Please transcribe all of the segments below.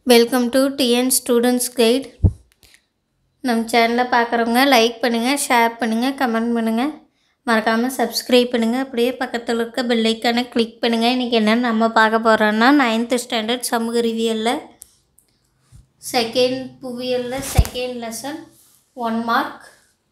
welcome to TN students guide நம்ம சேனலை பார்க்குறவங்க லைக் பண்ணுங்கள் ஷேர் பண்ணுங்கள் கமெண்ட் பண்ணுங்கள் மறக்காமல் சப்ஸ்கிரைப் பண்ணுங்கள் அப்படியே பக்கத்தில் இருக்க பெல் ஐக்கானை கிளிக் பண்ணுங்கள் இன்றைக்கி என்னென்னு நம்ம பார்க்க போகிறோன்னா நைன்த்து ஸ்டாண்டர்ட் சமூக அறிவியலில் செகண்ட் புவியலில் செகண்ட் லெசன் ஒன் மார்க்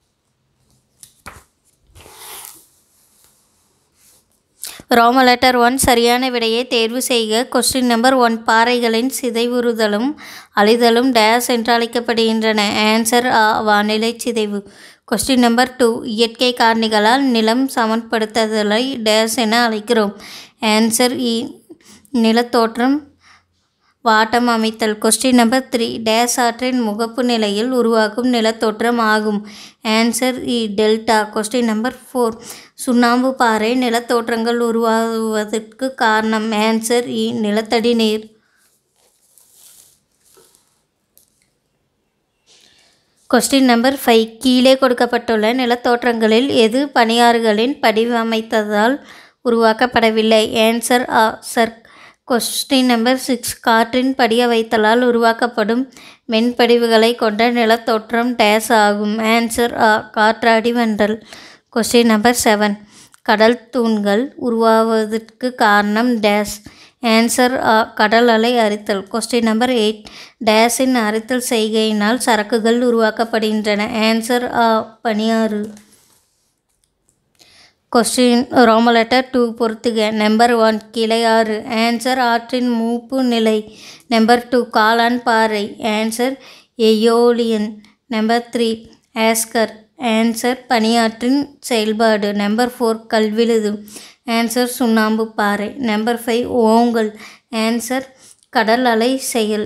ரோம லெட்டர் ஒன் சரியான விடையை தேர்வு செய்க கொஸ்டின் நம்பர் ஒன் பாறைகளின் சிதைவுறுதலும் அழிதலும் டேஸ் என்று அழைக்கப்படுகின்றன ஆன்சர் ஆ வானிலை சிதைவு கொஸ்டின் நம்பர் டூ இயற்கை காரணிகளால் நிலம் சமன்படுத்துதலை டேஸ் என அழைக்கிறோம் ஆன்சர் இ நிலத்தோற்றம் வாட்டம் அமைத்தல் கொஸ்டின் நம்பர் த்ரீ டேஸ் ஆற்றின் முகப்பு நிலையில் உருவாகும் நிலத்தோற்றம் ஆகும் ஆன்சர் இ டெல்டா கொஸ்டின் நம்பர் ஃபோர் சுண்ணாம்பு பாறை நிலத்தோற்றங்கள் உருவாகுவதற்கு காரணம் ஆன்சர் இ நிலத்தடி நீர் கொஸ்டின் நம்பர் ஃபைவ் கீழே கொடுக்கப்பட்டுள்ள நிலத்தோற்றங்களில் எது பனியாறுகளின் படிவமைத்ததால் உருவாக்கப்படவில்லை ஆன்சர் ஆ சர் கொஸ்டின் நம்பர் சிக்ஸ் காற்றின் படிய வைத்தலால் உருவாக்கப்படும் மென்படிவுகளை கொண்ட நிலத்தோற்றம் டேஸ் ஆகும் ஆன்சர் ஆ காற்றாடி வண்டல் கொஸ்டின் நம்பர் செவன் கடல் தூண்கள் உருவாவதற்கு காரணம் டேஸ் ஆன்சர் ஆ கடல் அலை அரித்தல் கொஸ்டின் நம்பர் எயிட் டேஸின் அரித்தல் செய்கையினால் சரக்குகள் உருவாக்கப்படுகின்றன ஆன்சர் ஆ பனியாறு கொஸ்டின் ரோம லெட்டர் டூ பொறுத்துக நம்பர் ஒன் கிளையாறு ஆன்சர் ஆற்றின் மூப்பு நிலை நம்பர் டூ காளான் பாறை answer aeolian number three esker answer பனியாற்றின் செயல்பாடு நம்பர் ஃபோர் கல்விழுது ஆன்சர் சுண்ணாம்பு பாறை நம்பர் ஃபைவ் ஓங்கல் ஆன்சர் கடல் அலை செயல்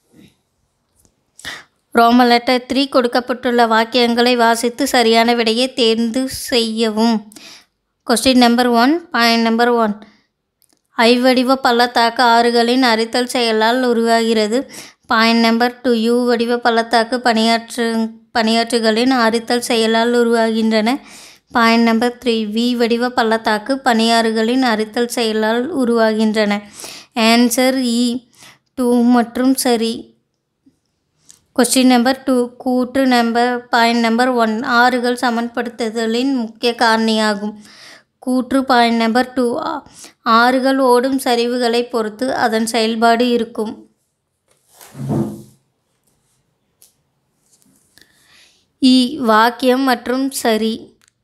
ரோம லெட்டர் த்ரீ கொடுக்கப்பட்டுள்ள வாக்கியங்களை வாசித்து சரியான விடையை தேர்ந்து செய்யவும் question number one point number one ஐவடிவ பள்ளத்தாக்கு ஆறுகளின் அரித்தல் செயலால் உருவாகிறது பாயிண்ட் நம்பர் டூ யூ வடிவ பள்ளத்தாக்கு பணியாற்று பணியாற்றுகளின் அரித்தல் செயலால் உருவாகின்றன பாயிண்ட் நம்பர் த்ரீ வி வடிவ பள்ளத்தாக்கு பனியாறுகளின் அரித்தல் செயலால் உருவாகின்றன ஆன்சர் இ டூ மற்றும் சரி கொஸ்டின் நம்பர் டூ கூற்று நம்பர் பாயிண்ட் நம்பர் ஒன் ஆறுகள் சமன்படுத்துதலின் முக்கிய காரணியாகும் கூற்று பாயிண்ட் நம்பர் டூ ஆறுகள் ஓடும் சரிவுகளை பொறுத்து அதன் செயல்பாடு இருக்கும் இ வாக்கியம் மற்றும் சரி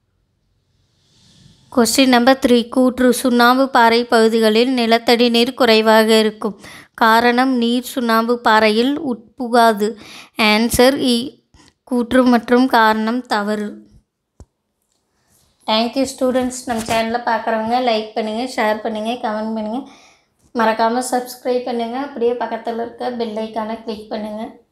கொஸ்டின் நம்பர் த்ரீ கூற்று சுண்ணாம்பு பாறை பகுதிகளில் நிலத்தடி நீர் குறைவாக இருக்கும் காரணம் நீர் சுண்ணாம்பு பாறையில் உட்புகாது ஆன்சர் இ கூற்று மற்றும் காரணம் தவறு தேங்க்யூ ஸ்டூடெண்ட்ஸ் நம்ம சேனலில் பார்க்குறவங்க லைக் பண்ணுங்கள் ஷேர் பண்ணுங்கள் கமெண்ட் பண்ணுங்கள் மறக்காமல் சப்ஸ்கிரைப் பண்ணுங்கள் அப்படியே பக்கத்தில் இருக்க பெல் ஐக்கானை கிளிக் பண்ணுங்கள்